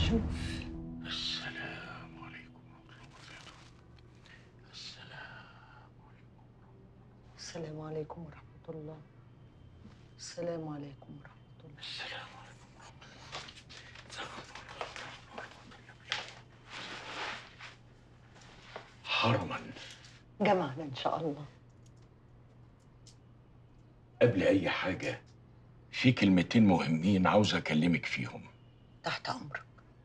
نشوف السلام عليكم ورحمة الله وبركاته السلام السلام عليكم ورحمة الله السلام عليكم ورحمة الله السلام عليكم ورحمة الله حرما جمعنا إن شاء الله قبل أي حاجة في كلمتين مهمين عاوز أكلمك فيهم تحت أمرك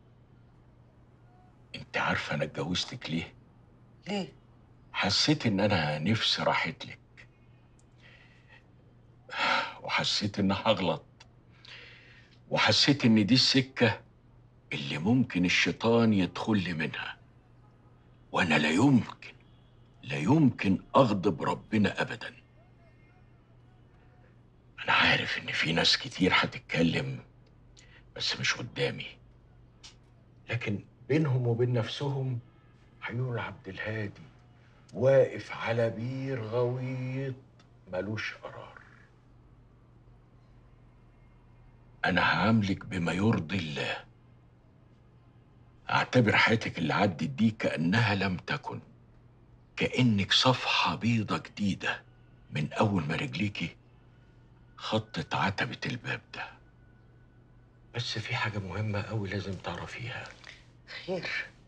أنت عارفة أنا اتجوزتك ليه؟ ليه؟ حسيت إن أنا نفسي راحت لك وحسيت إن هغلط وحسيت إن دي السكة اللي ممكن الشيطان يدخل لي منها وأنا لا يمكن لا يمكن أغضب ربنا أبدا أنا عارف إن في ناس كتير هتتكلم بس مش قدامي لكن بينهم وبين نفسهم هيقول عبد الهادي واقف على بير غويط ملوش قرار انا هعاملك بما يرضي الله اعتبر حياتك اللي عدت دي كانها لم تكن كانك صفحه بيضه جديده من اول ما رجليكي خطت عتبه الباب ده بس في حاجه مهمه قوي لازم تعرفيها خير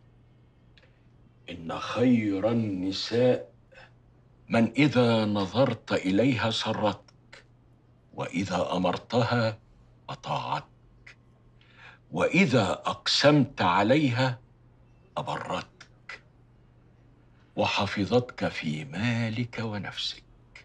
إن خير النساء من إذا نظرت إليها سرتك وإذا أمرتها أطاعتك وإذا أقسمت عليها أبرتك وحفظتك في مالك ونفسك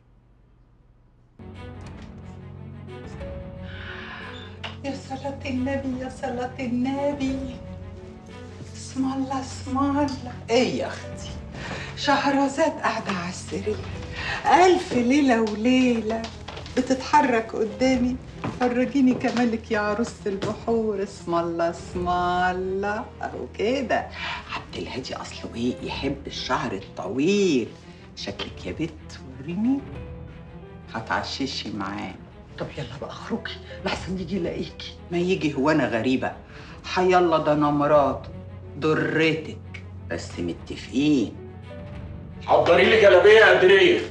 يا صلاة النبي يا صلاة النبي اسم الله اسم الله ايه يا اختي شهرزاد قاعدة على السرير ألف ليلة وليلة بتتحرك قدامي فرجيني كمالك يا عروسة البحور اسم الله اسم الله أو كده عبد الهادي أصله إيه يحب الشعر الطويل شكلك يا بت وريني هتعششي معاه طب يلا بقى اخرجي لحسن يجي يلاقيكي ما يجي هو انا غريبه حيالله ده انا مراته ضرتك بس متفقين حضري لي جلابية يا قدرية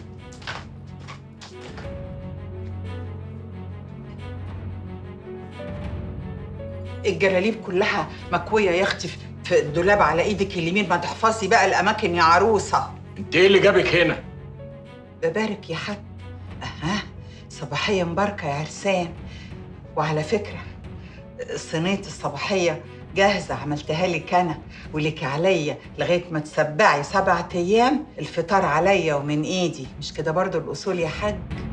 الجلاليب كلها مكويه يا اختي في الدولاب على ايدك اليمين ما تحفظي بقى الاماكن يا عروسه انت ايه اللي جابك هنا؟ ببارك يا حاج اها صباحيه مباركه يا عرسان وعلى فكره صينيه الصباحيه جاهزه عملتها لك انا ولك عليا لغايه ما تسبعي سبعة ايام الفطار عليا ومن ايدي مش كده برضو الاصول يا حاج